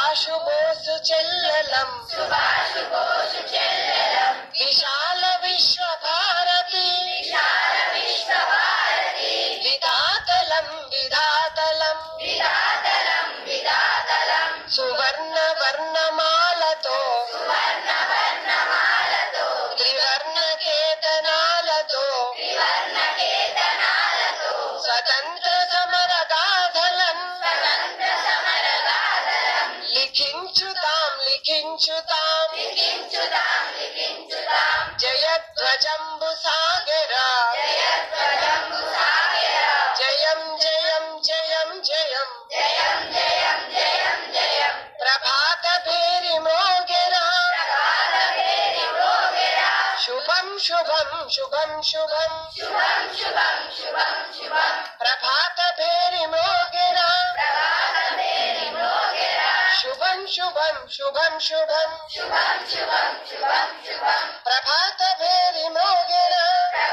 సుభాషు బోసు చెల్లెలం విశాల విశ్వ భారతి విధాతలం విధాతలం సువర్ణ వర్ణమాలతో త్రివర్ణ కేతనాలతో స్వతంత్ర సమర గాథలన్ లిఖించుతాం లిఖించుతాం జయధ్వజంబు సాగర జయం జయం జయం జయం ప్రభాత భేరి మోగెరా శుభం శుభం శుభం శుభం ప్రభాత భేరి మోగెరా శుభం శుభం శుభం శుభం ప్రభాత భేరి మోగెరా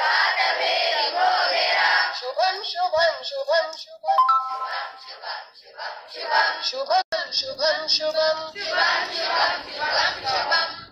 శుభం శుభం శుభం శుభం శుభం శుభం శుభం